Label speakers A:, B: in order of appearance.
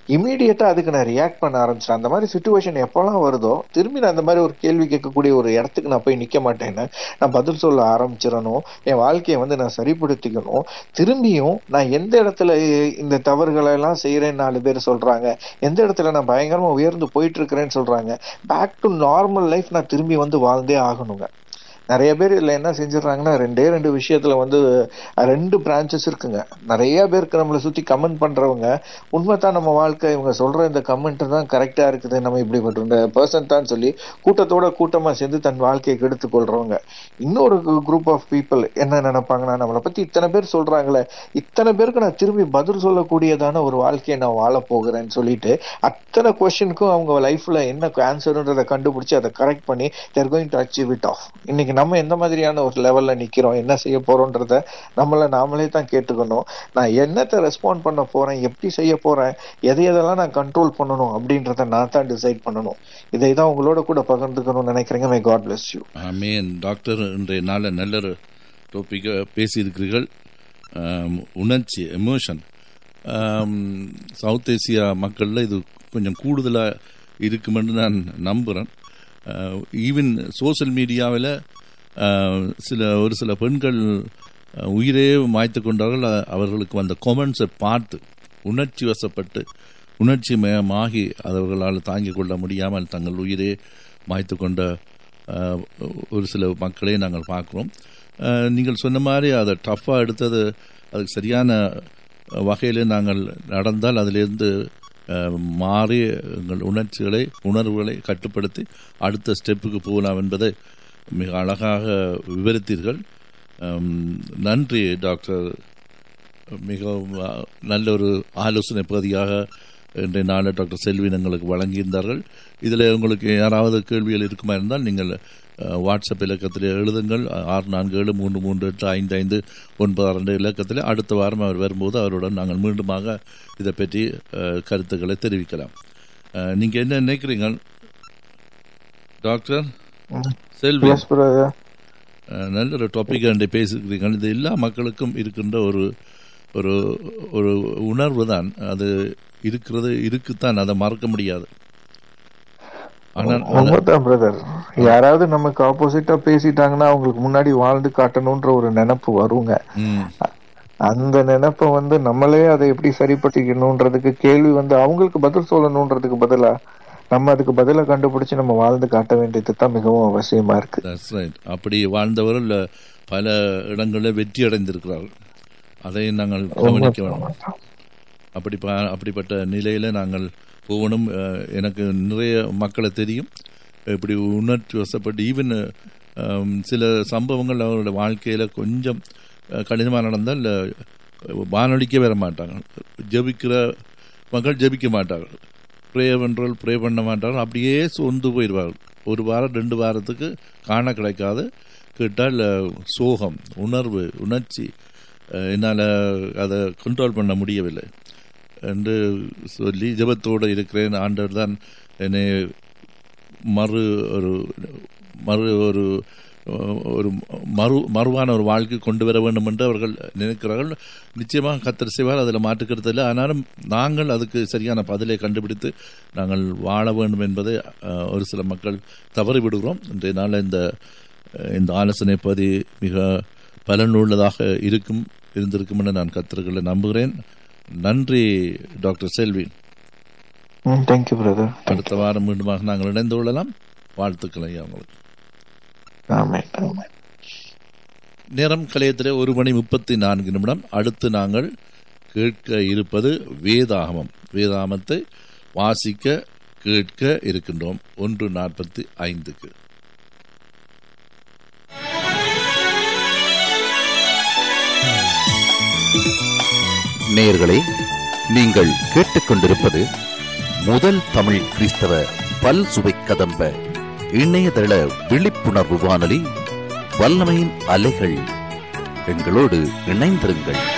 A: இமீடியட்டா அதுக்கு நான் ரியாக்ட் பண்ண ஆரம்பிச்சேன் அந்த மாதிரி சுச்சுவேஷன் எப்பெல்லாம் வருதோ திரும்பி நான் அந்த மாதிரி ஒரு கேள்வி கேட்கக்கூடிய ஒரு இடத்துக்கு நான் போய் நிக்க மாட்டேன்னு நான் பதில் சொல்ல ஆரம்பிச்சிடணும் என் வாழ்க்கையை வந்து நான் சரிப்படுத்திக்கணும் திரும்பியும் நான் எந்த இடத்துல இந்த தவறுகளை எல்லாம் செய்யறேன்னு நாலு பேர் சொல்றாங்க எந்த இடத்துல நான் பயங்கரமா உயர்ந்து போயிட்டு இருக்கிறேன்னு சொல்றாங்க பேக் டு நார்மல் லைஃப் நான் திரும்பி வந்து வாழ்ந்தே ஆகணுங்க நிறைய பேர் இதுல என்ன செஞ்சிடறாங்கன்னா ரெண்டே ரெண்டு விஷயத்துல வந்து அஹ், ரெண்டு பிரான்ச்சஸ் இருக்குங்க நிறைய பேருக்கு நம்மளை சுத்தி கமெண்ட் பண்றவங்க உண்மைதான் நம்ம வாழ்க்கை இவங்க சொல்ற இந்த கமெண்ட் தான் கரெக்டா இருக்குது நம்ம இப்படி இந்த பர்சன் தான் சொல்லி கூட்டத்தோட கூட்டமா சேர்ந்து தன் வாழ்க்கையை கெடுத்து கொள்றவங்க இன்னொரு குரூப் ஆஃப் பீப்புள் என்ன நினைப்பாங்கன்னா நம்மளை பத்தி இத்தனை பேர் சொல்றாங்களே இத்தனை பேருக்கு நான் திரும்பி பதில் சொல்லக்கூடியதான ஒரு வாழ்க்கையை நான் வாழ போகிறேன்னு சொல்லிட்டு அத்தனை கொஸ்டினுக்கும் அவங்க லைஃப்ல என்ன ஆன்சர்ன்றதை கண்டுபிடிச்சு அதை கரெக்ட் பண்ணி they're going to achieve it of இன்னைக்கு நம்ம எந்த மாதிரியான ஒரு லெவல்ல நிக்கிறோம் என்ன செய்ய போறோம்ன்றத நம்மள நாமளே தான் கேட்டுக்கணும் நான் என்னத்தை ரெஸ்பாண்ட் பண்ண போறேன் எப்படி செய்ய போறேன் எதை எதெல்லாம் நான் கண்ட்ரோல் பண்ணணும் அப்படின்றத நான் தான் டிசைட் பண்ணணும் இதை தான் உங்களோட கூட பகிர்ந்துக்கணும்னு நினைக்கிறேங்க my god bless you
B: amen doctor இன்றைய நாள நல்ல ஒரு டாப்பிக்கை பேசியிருக்கிறீர்கள் ஆம், உணர்ச்சி எமோஷன் சவுத் ஏசியா மக்களில் இது கொஞ்சம் கூடுதலாக இருக்குமென்று நான் நம்புகிறேன் ஈவன் சோஷியல் மீடியாவில் சில ஒரு சில பெண்கள் அஹ், உயிரே மாய்த்து கொண்டார்கள் அ- அவர்களுக்கு வந்த கொமெண்ட்ஸை பார்த்து உணர்ச்சி வசப்பட்டு உணர்ச்சி மயமாகி அவர்களால் தாங்கிக் கொள்ள முடியாமல் தங்கள் உயிரே மாய்த்து கொண்ட அஹ், ஒரு சில மக்களை நாங்கள் பார்க்குறோம் அஹ், நீங்கள் சொன்ன மாதிரி அதை டஃப்பாக எடுத்தது அதுக்கு சரியான வகையில் நாங்கள் நடந்தால் அதிலிருந்து அஹ், மாறி எங்கள் உணர்ச்சிகளை உணர்வுகளை கட்டுப்படுத்தி அடுத்த ஸ்டெப்புக்கு போகலாம் என்பதை மிக அழகாக விவரித்தீர்கள் அம், நன்றி டாக்டர் மிகவும் அ, நல்ல ஒரு ஆலோசனை பகுதியாக இன்றைய நாளில் டாக்டர் செல்வின் எங்களுக்கு வழங்கியிருந்தார்கள் இதில் உங்களுக்கு யாராவது கேள்விகள் இருக்குமா இருந்தால் நீங்கள் அ, வாட்ஸ்அப் இலக்கத்தில் எழுதுங்கள் ஆறு நான்கு ஏழு மூன்று மூன்று எட்டு ஐந்து ஐந்து ஒன்பது ரெண்டு இலக்கத்தில் அடுத்த வாரம் அவர் வரும்போது அவருடன் நாங்கள் மீண்டுமாக இதை பற்றி அ, கருத்துக்களை தெரிவிக்கலாம் நீங்கள் என்ன நினைக்கிறீங்க டாக்டர் செல்வி
A: எஸ் பிரதர்
B: அஹ் நல்ல ஒரு டாபிக் அண்டை பேசிக்கிறீங்க இது எல்லா மக்களுக்கும் இருக்கின்ற ஒரு ஒரு ஒரு உணர்வு தான் அது இருக்கிறது இருக்குத்தான் அதை மறக்க முடியாது ஆனால் ஆனால்-
A: உண்மைதான் பிரதர் யாராவது நமக்கு ஆப்போசிட்டா பேசிட்டாங்கன்னா அவங்களுக்கு முன்னாடி வாழ்ந்து காட்டணும்ன்ற ஒரு நினைப்பு வருங்க
B: ம்,
A: அந்த நினைப்பை வந்து நம்மளே அதை எப்படி சரிப்படுத்திக்கணுன்றதுக்கு கேள்வி வந்து அவங்களுக்கு பதில் சொல்லணுன்றதுக்கு பதிலா நம்ம அதுக்கு பதிலா கண்டுபிடிச்சு நம்ம வாழ்ந்து காட்ட வேண்டியது தான் மிகவும் அவசியமா இருக்கு
B: that's right. அப்படி வாழ்ந்தவர்கள் பல இடங்களில் வெற்றி அடைந்திருக்கிறார்கள் அதை நாங்கள் கவனிக்க வேண்டும் அப்படி பா- அப்படிப்பட்ட நிலையில நாங்கள் போகணும் அஹ், எனக்கு நிறைய மக்களை தெரியும் இப்படி உணர்ச்சி வசப்பட்டு ஈவன் சில சம்பவங்கள் அவருடைய வாழ்க்கையில கொஞ்சம் அஹ், கடினமா நடந்தால் அஹ், வானொலிக்க வர மாட்டாங்க ஜெபிக்கிற மக்கள் ஜெபிக்க மாட்டார்கள் ப்ரே பண்றவர்கள் ப்ரே பண்ண மாட்டார்கள் அப்படியே சொந்து போயிடுவார்கள் ஒரு வாரம் ரெண்டு வாரத்துக்கு காண கிடைக்காது கேட்டால் அஹ், சோகம் உணர்வு உணர்ச்சி அஹ், என்னால் அதை கண்ட்ரோல் பண்ண முடியவில்லை என்று சொல்லி ஜெபத்தோடு இருக்கிறேன் ஆண்டவர் தான் என்னை மறு ஒரு மறு ஒரு ஒரு மறு மறுவான ஒரு வாழ்க்கை கொண்டு வர வேண்டும் என்று அவர்கள் நினைக்கிறார்கள் நிச்சயமாக கத்தர் செய்வார் அதில் மாற்றுக்கிறது இல்லை ஆனாலும் நாங்கள் அதுக்கு சரியான பதிலை கண்டுபிடித்து நாங்கள் வாழ வேண்டும் என்பதை அஹ், ஒரு சில மக்கள் தவறி விடுகிறோம் இன்றைய நாள் இந்த அஹ், இந்த ஆலோசனை பதி மிக பலனுள்ளதாக இருக்கும் இருந்திருக்கும் என்று நான் கத்தர்களை நம்புகிறேன் நன்றி டாக்டர் செல்வி
A: தேங்க்யூ பிரதர்
B: அடுத்த வாரம் மீண்டுமாக நாங்கள் இணைந்து கொள்ளலாம் வாழ்த்துக்கள் ஐயா உங்களுக்கு
A: ஆமே ஆமே
B: நேரம் கலையத்திலே ஒரு மணி முப்பத்தி நான்கு நிமிடம் அடுத்து நாங்கள் கேட்க இருப்பது வேதாகமம் வேதாகமத்தை வாசிக்க கேட்க இருக்கின்றோம் ஒன்று நாற்பத்தி ஐந்துக்கு
C: நேயர்களே நீங்கள் கேட்டுக்கொண்டிருப்பது முதல் தமிழ் கிறிஸ்தவ பல் சுவை கதம்ப இணையதள விழிப்புணர்வு வானொலி வல்லமையின் அலைகள் எங்களோடு இணைந்திருங்கள்